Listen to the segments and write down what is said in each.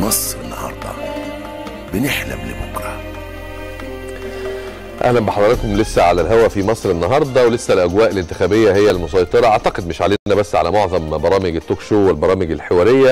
مصر النهارده بنحلم لبكره اهلا بحضراتكم لسه على الهوا في مصر النهارده ولسه الاجواء الانتخابيه هي المسيطره اعتقد مش علينا بس على معظم برامج التوك شو والبرامج الحواريه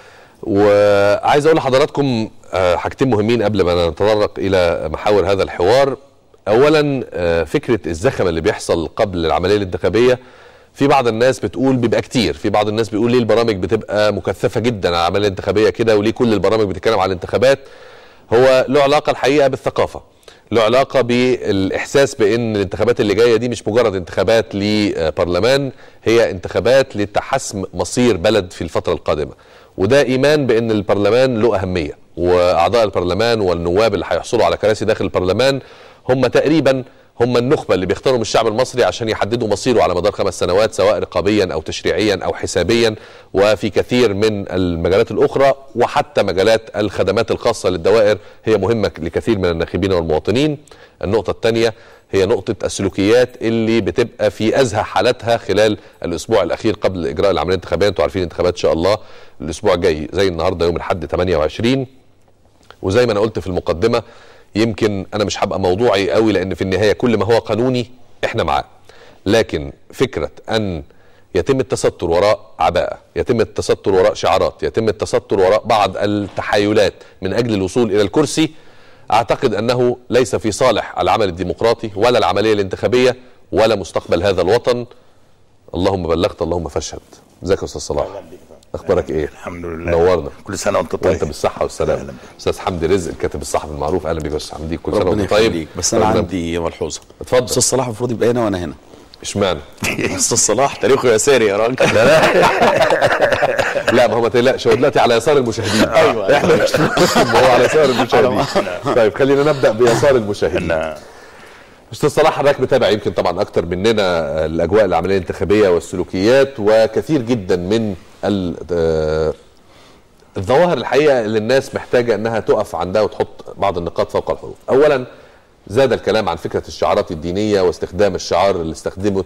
وعايز اقول لحضراتكم آه، حاجتين مهمين قبل ما نتطرق الى محاور هذا الحوار اولا آه، فكره الزخم اللي بيحصل قبل العمليه الانتخابيه في بعض الناس بتقول بيبقى كتير في بعض الناس بيقول ليه البرامج بتبقى مكثفه جدا على العمليه الانتخابيه كده وليه كل البرامج بتتكلم على الانتخابات هو له علاقه الحقيقه بالثقافه له علاقه بالاحساس بان الانتخابات اللي جايه دي مش مجرد انتخابات لبرلمان هي انتخابات لتحسم مصير بلد في الفتره القادمه وده ايمان بان البرلمان له اهميه واعضاء البرلمان والنواب اللي هيحصلوا على كراسي داخل البرلمان هم تقريبا هم النخبه اللي بيختارهم الشعب المصري عشان يحددوا مصيره على مدار خمس سنوات سواء رقابيا او تشريعيا او حسابيا وفي كثير من المجالات الاخرى وحتى مجالات الخدمات الخاصه للدوائر هي مهمه لكثير من الناخبين والمواطنين. النقطه الثانيه هي نقطه السلوكيات اللي بتبقى في ازهى حالاتها خلال الاسبوع الاخير قبل اجراء العمليه الانتخابيه انتوا عارفين الانتخابات ان شاء الله الاسبوع الجاي زي النهارده يوم الاحد 28 وزي ما انا قلت في المقدمه يمكن انا مش هبقى موضوعي قوي لان في النهايه كل ما هو قانوني احنا معاه لكن فكره ان يتم التستر وراء عباءه يتم التستر وراء شعارات يتم التستر وراء بعض التحايلات من اجل الوصول الى الكرسي اعتقد انه ليس في صالح العمل الديمقراطي ولا العمليه الانتخابيه ولا مستقبل هذا الوطن اللهم بلغت اللهم فاشهد ازيك يا استاذ صلاح اخبارك ايه الحمد لله نورنا كل سنه وانت طيب وانت بالصحه والسلامه أهلا بك. استاذ حمدي رزق الكاتب الصحفي المعروف اهلا بيك يا استاذ حمدي كل سنه ربنا وانت طيب يخليك بس انا ربنا- عندي ملحوظه اتفضل. استاذ صلاح المفروض يبقى هنا وانا هنا اشمعنى استاذ صلاح تاريخه يساري يا راجل لا ما هو ما تقلقش هو دلوقتي على يسار المشاهدين أيوة. احنا مش ما هو على يسار المشاهدين طيب خلينا نبدا بيسار المشاهدين احنا استاذ صلاح حضرتك متابع يمكن طبعا اكتر مننا الاجواء العمليه الانتخابيه والسلوكيات وكثير جدا من ال- آه، الظواهر الحقيقه اللي الناس محتاجه انها تقف عندها وتحط بعض النقاط فوق الحروف. اولا زاد الكلام عن فكره الشعارات الدينيه واستخدام الشعار اللي استخدمه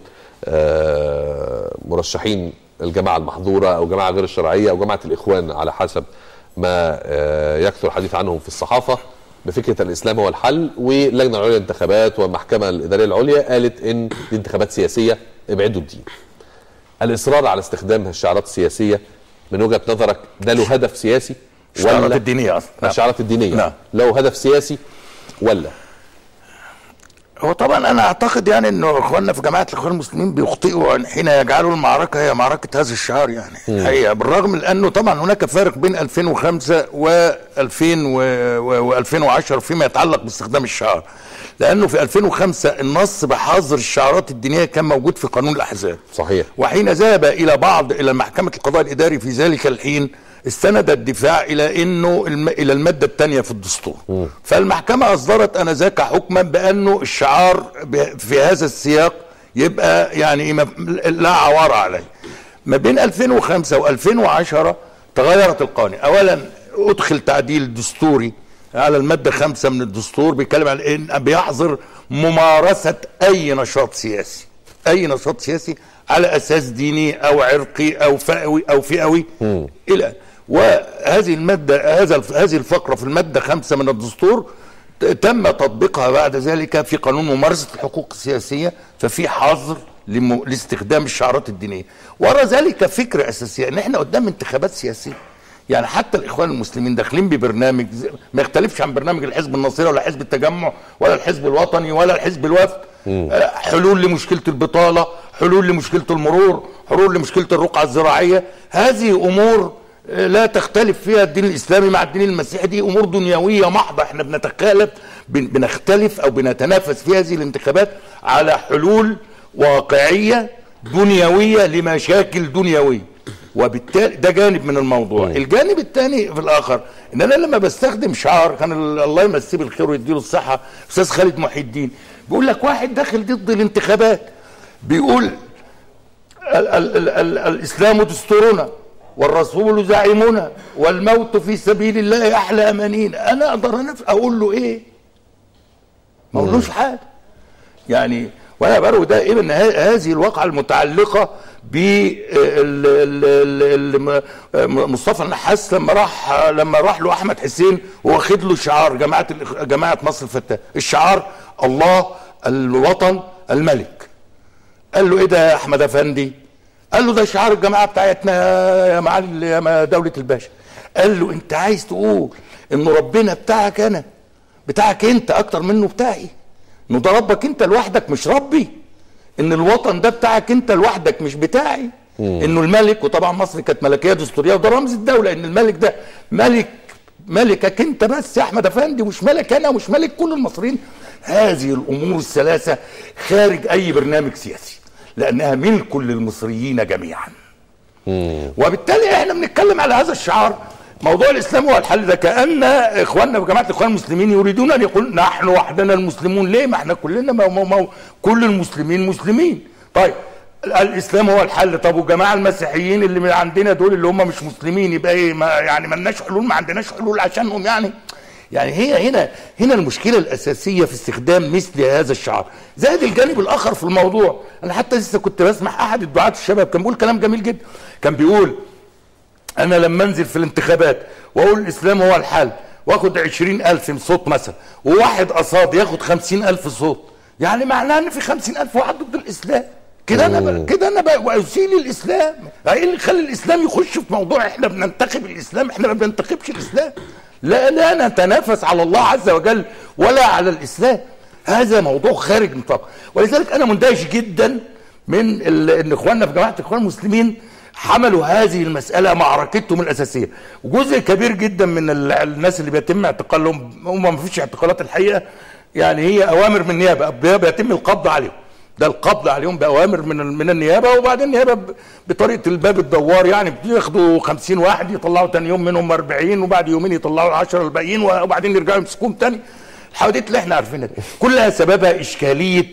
آه، مرشحين الجماعه المحظوره او الجماعه غير الشرعيه او جماعه الاخوان على حسب ما آه، يكثر الحديث عنهم في الصحافه بفكره الاسلام هو الحل واللجنه العليا للانتخابات والمحكمه الاداريه العليا قالت ان دي انتخابات سياسيه ابعدوا الدين. الاصرار على استخدام الشعارات السياسيه من وجهه نظرك ده له هدف سياسي الشعارات الدينيه اصلا نعم. الشعارات الدينيه نعم. له هدف سياسي ولا هو طبعا انا اعتقد يعني انه اخواننا في جماعه الاخوان المسلمين بيخطئوا حين يجعلوا المعركه هي معركه هذا الشعار يعني هي بالرغم من انه طبعا هناك فارق بين 2005 و 2000 و 2010 فيما يتعلق باستخدام الشعار لانه في 2005 النص بحظر الشعارات الدينيه كان موجود في قانون الاحزاب صحيح وحين ذهب الى بعض الى محكمه القضاء الاداري في ذلك الحين استند الدفاع الى انه الم... الى الماده الثانيه في الدستور فالمحكمه اصدرت انذاك حكما بانه الشعار ب... في هذا السياق يبقى يعني إيه ما- لا عوار عليه ما بين 2005 و2010 تغيرت القوانين اولا ادخل تعديل دستوري على المادة خمسة من الدستور بيتكلم عن إن بيحظر ممارسة أي نشاط سياسي أي نشاط سياسي على أساس ديني أو عرقي أو فئوي أو فئوي إلى وهذه المادة هذا الف- هذه الفقرة في المادة خمسة من الدستور ت- تم تطبيقها بعد ذلك في قانون ممارسة الحقوق السياسية ففي حظر لم- لاستخدام الشعارات الدينية وراء ذلك فكرة أساسية إن إحنا قدام انتخابات سياسية يعني حتى الاخوان المسلمين داخلين ببرنامج زي- ما يختلفش عن برنامج الحزب الناصري ولا حزب التجمع ولا الحزب الوطني ولا الحزب الوفد آه، حلول لمشكله البطاله حلول لمشكله المرور حلول لمشكله الرقعه الزراعيه هذه امور آه، لا تختلف فيها الدين الاسلامي مع الدين المسيحي دي امور دنيويه محضه احنا بنتخالف بن- بنختلف او بنتنافس في هذه الانتخابات على حلول واقعيه دنيويه لمشاكل دنيويه وبالتالي ده جانب من الموضوع الجانب الثاني في الاخر ان انا لما بستخدم شعار كان ال- الله يمسيه بالخير ويديله الصحه استاذ خالد محي الدين بيقول لك واحد داخل ضد الانتخابات بيقول ال ال ال ال الاسلام دستورنا والرسول زعيمنا والموت في سبيل الله احلى امانينا انا اقدر انا اقول له ايه ما اقولوش حاجه يعني وانا بروا دائما ه- هذه الواقعه المتعلقه بمصطفى النحاس لما راح لما راح له احمد حسين واخد له شعار جماعه الإخ- جماعه مصر الفتاه الشعار الله الوطن الملك قال له ايه ده يا احمد افندي قال له ده شعار الجماعه بتاعتنا يا معالي يا ما- دوله الباشا قال له انت عايز تقول ان ربنا بتاعك انا بتاعك انت اكتر منه بتاعي انه ده ربك انت لوحدك مش ربي ان الوطن ده بتاعك انت لوحدك مش بتاعي انه الملك وطبعا مصر كانت ملكيه دستوريه وده رمز الدوله ان الملك ده ملك ملكك انت بس يا احمد افندي مش ملك انا ومش ملك كل المصريين هذه الامور الثلاثه خارج اي برنامج سياسي لانها ملك للمصريين جميعا وبالتالي احنا بنتكلم على هذا الشعار موضوع الاسلام هو الحل ده كان اخواننا في جماعه الاخوان المسلمين يريدون ان يقول نحن وحدنا المسلمون ليه ما احنا كلنا ما ما ما كل المسلمين مسلمين طيب الاسلام هو الحل طب والجماعه المسيحيين اللي من عندنا دول اللي هم مش مسلمين يبقى ايه ما يعني ما لناش حلول ما عندناش حلول عشانهم يعني يعني هي هنا هنا المشكله الاساسيه في استخدام مثل هذا الشعار زائد الجانب الاخر في الموضوع انا حتى لسه كنت بسمع احد الدعاة الشباب كان بيقول كلام جميل جدا كان بيقول انا لما انزل في الانتخابات واقول الاسلام هو الحل واخد عشرين الف صوت مثلا وواحد قصاد ياخد خمسين الف صوت يعني معناه ان في خمسين الف واحد ضد الاسلام كده انا ب- كده انا ب- واسيل الاسلام ايه اللي يخلي الاسلام يخش في موضوع احنا بننتخب الاسلام احنا ما بننتخبش الاسلام لا لا نتنافس على الله عز وجل ولا على الاسلام هذا موضوع خارج نطاق ولذلك انا مندهش جدا من ال- ان اخواننا في جماعه الاخوان المسلمين حملوا هذه المسألة معركتهم الأساسية وجزء كبير جدا من ال- الناس اللي بيتم اعتقالهم هم ما فيش اعتقالات الحقيقة يعني هي أوامر من النيابة بيتم القبض عليهم ده القبض عليهم بأوامر من ال- من النيابة وبعدين النيابة ب- بطريقة الباب الدوار يعني بياخدوا 50 واحد يطلعوا تاني يوم منهم 40 وبعد يومين يطلعوا 10 الباقيين وبعدين يرجعوا يمسكوهم تاني الحواديت اللي احنا عارفينها دي كلها سببها إشكالية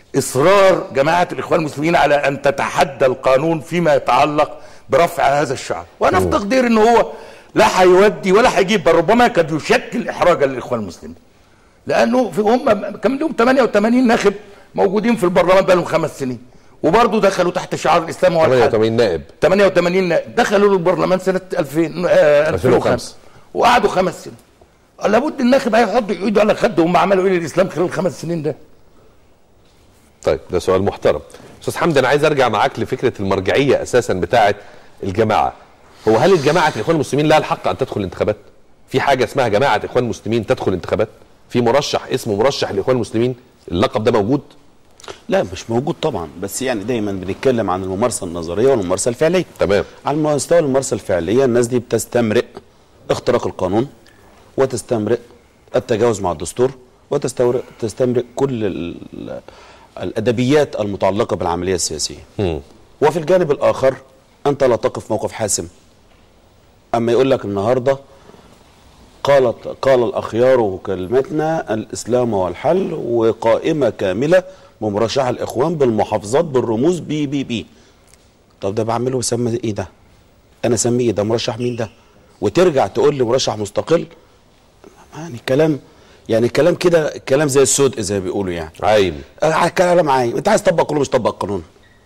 اصرار جماعه الاخوان المسلمين على ان تتحدى القانون فيما يتعلق برفع هذا الشعار وانا في تقدير ان هو لا هيودي ولا هيجيب بل ربما قد يشكل احراجا للاخوان المسلمين لانه في هم كان لهم 88 ناخب موجودين في البرلمان بقى لهم خمس سنين وبرضه دخلوا تحت شعار الاسلام هو الحل 88 نائب 88 نائب دخلوا البرلمان سنه 2000 آه 2005 وقعدوا خمس سنين لابد الناخب هيحط ايده على خده هم عملوا ايه للاسلام خلال الخمس سنين ده طيب ده سؤال محترم استاذ حمدي انا عايز ارجع معاك لفكره المرجعيه اساسا بتاعه الجماعه هو هل الجماعه الاخوان المسلمين لها الحق ان تدخل الانتخابات في حاجه اسمها جماعه اخوان المسلمين تدخل الانتخابات في مرشح اسمه مرشح الاخوان المسلمين اللقب ده موجود لا مش موجود طبعا بس يعني دايما بنتكلم عن الممارسه النظريه والممارسه الفعليه تمام على مستوى الممارسه الفعليه الناس دي بتستمرئ اختراق القانون وتستمرئ التجاوز مع الدستور وتستمرئ تستمرئ كل ال- الادبيات المتعلقه بالعمليه السياسيه مم. وفي الجانب الاخر انت لا تقف موقف حاسم اما يقول لك النهارده قالت قال الاخيار كلمتنا الاسلام هو الحل وقائمه كامله بمرشح الاخوان بالمحافظات بالرموز بي بي بي طب ده بعمله بسمي ايه ده انا اسميه إيه ده مرشح مين ده وترجع تقول لي مرشح مستقل يعني كلام يعني كلام كده كلام زي السود زي ما بيقولوا يعني عايم آه، كلام عايم انت عايز تطبق قانون مش تطبق قانون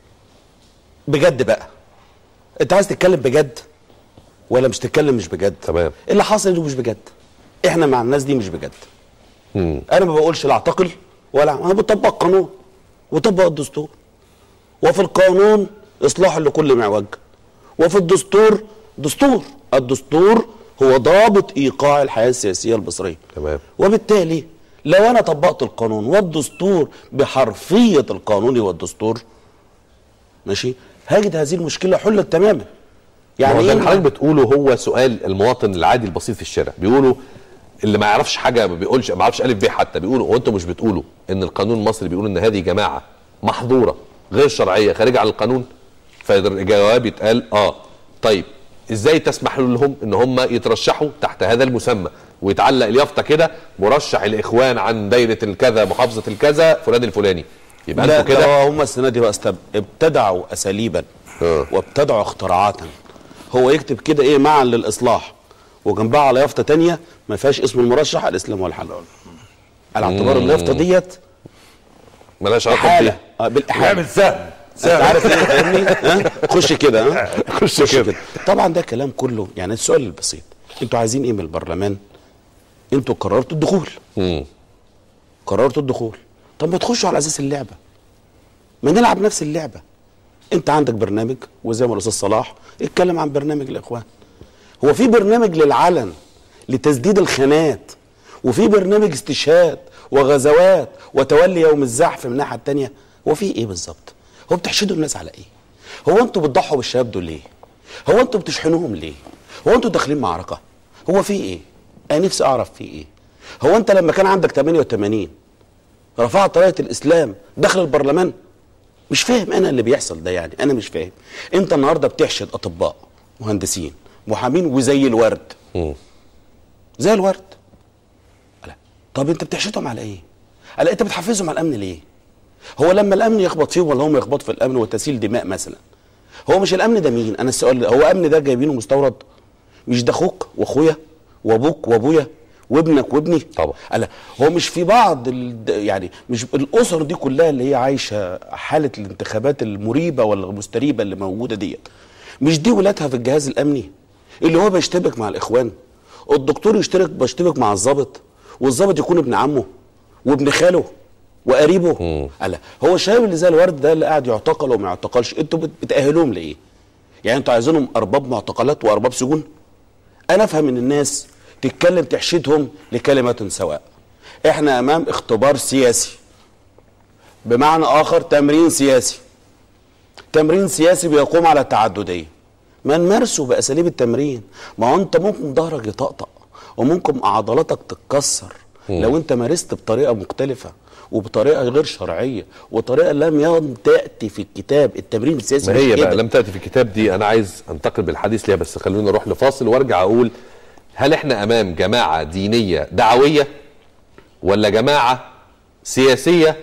بجد بقى انت عايز تتكلم بجد ولا مش تتكلم مش بجد تمام. اللي حاصل انه مش بجد احنا مع الناس دي مش بجد مم. انا ما بقولش لا اعتقل ولا انا بطبق قانون وطبق الدستور وفي القانون اصلاح لكل معوج وفي الدستور دستور الدستور هو ضابط ايقاع الحياه السياسيه المصريه تمام. وبالتالي لو انا طبقت القانون والدستور بحرفيه القانون والدستور ماشي هجد هذه المشكله حلت تماما يعني يعني ده ايه اللي حضرتك بتقوله هو سؤال المواطن العادي البسيط في الشارع بيقولوا اللي ما يعرفش حاجه ما بيقولش ما يعرفش الف ب حتى بيقولوا هو انتوا مش بتقولوا ان القانون المصري بيقول ان هذه جماعه محظوره غير شرعيه خارجه عن القانون فالجواب يتقال اه طيب ازاي تسمح لهم ان هم يترشحوا تحت هذا المسمى ويتعلق اليافطه كده مرشح الاخوان عن دايره الكذا محافظه الكذا فلان الفلاني يبقى لا انتوا كده كده هم السنه دي بقى استب... ابتدعوا اساليبا آه. وابتدعوا اختراعات هو يكتب كده ايه معا للاصلاح وجنبها على يافطه تانية ما فيهاش اسم المرشح الاسلام والحل على اعتبار اليافطه ديت ملهاش علاقه حاله بدي آه، بالاحاله يعمل سهم انت عارف ايه فاهمني ها خش كده ها خش كده. طبعا ده كلام كله يعني السؤال البسيط انتوا عايزين ايه من البرلمان انتوا قررتوا الدخول مم. قررتوا الدخول طب ما تخشوا على اساس اللعبه ما نلعب نفس اللعبه انت عندك برنامج وزي ما الاستاذ صلاح اتكلم عن برنامج الاخوان هو في برنامج للعلن لتسديد الخانات وفي برنامج استشهاد وغزوات وتولي يوم الزحف من الناحيه الثانيه هو في ايه بالظبط هو بتحشدوا الناس على ايه هو انتوا بتضحوا بالشباب دول ليه هو انتوا بتشحنوهم ليه هو انتوا داخلين معركه هو في ايه انا نفسي اعرف في ايه هو انت لما كان عندك 88 رفعت رايه الاسلام داخل البرلمان مش فاهم انا اللي بيحصل ده يعني انا مش فاهم انت النهارده بتحشد اطباء مهندسين محامين وزي الورد مم. زي الورد لا طب انت بتحشدهم على ايه على انت بتحفزهم على الامن ليه هو لما الامن يخبط فيهم ولا هم يخبطوا في الامن وتسيل دماء مثلا هو مش الامن ده مين انا السؤال هو امن ده جايبينه مستورد مش ده اخوك واخويا وابوك وابويا وابنك وابني طبعا. لا هو مش في بعض ال... يعني مش الاسر دي كلها اللي هي عايشه حاله الانتخابات المريبه ولا المستريبه اللي موجوده ديت مش دي ولادها في الجهاز الامني اللي هو بيشتبك مع الاخوان الدكتور يشترك بيشتبك مع الضابط والضابط يكون ابن عمه وابن خاله وقريبه لا هو الشباب اللي زي الورد ده اللي قاعد يعتقل وما يعتقلش انتوا بت- بتاهلوهم لايه يعني انتوا عايزينهم ارباب معتقلات وارباب سجون انا افهم ان الناس تتكلم تحشدهم لكلمه سواء احنا امام اختبار سياسي بمعنى اخر تمرين سياسي تمرين سياسي بيقوم على التعدديه ما نمارسه باساليب التمرين ما هو انت ممكن ظهرك يطقطق وممكن عضلاتك تتكسر لو انت مارست بطريقه مختلفه وبطريقه غير شرعيه وطريقه لم ين- تاتي في الكتاب التمرين السياسي ما مش هي كده. بقى لم تأتي في الكتاب دي أنا عايز أنتقل بالحديث ليها بس خلونا نروح لفاصل وأرجع أقول هل إحنا أمام جماعة دينية دعوية ولا جماعة سياسية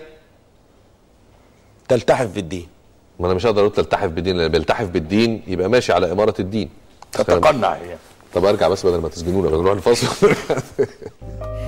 تلتحف بالدين ما أنا مش هقدر أقول تلتحف بالدين لأن بيلتحف بالدين يبقى ماشي على إمارة الدين تتقنع يعني طب أرجع بس بدل ما تسجنونا بنروح لفاصل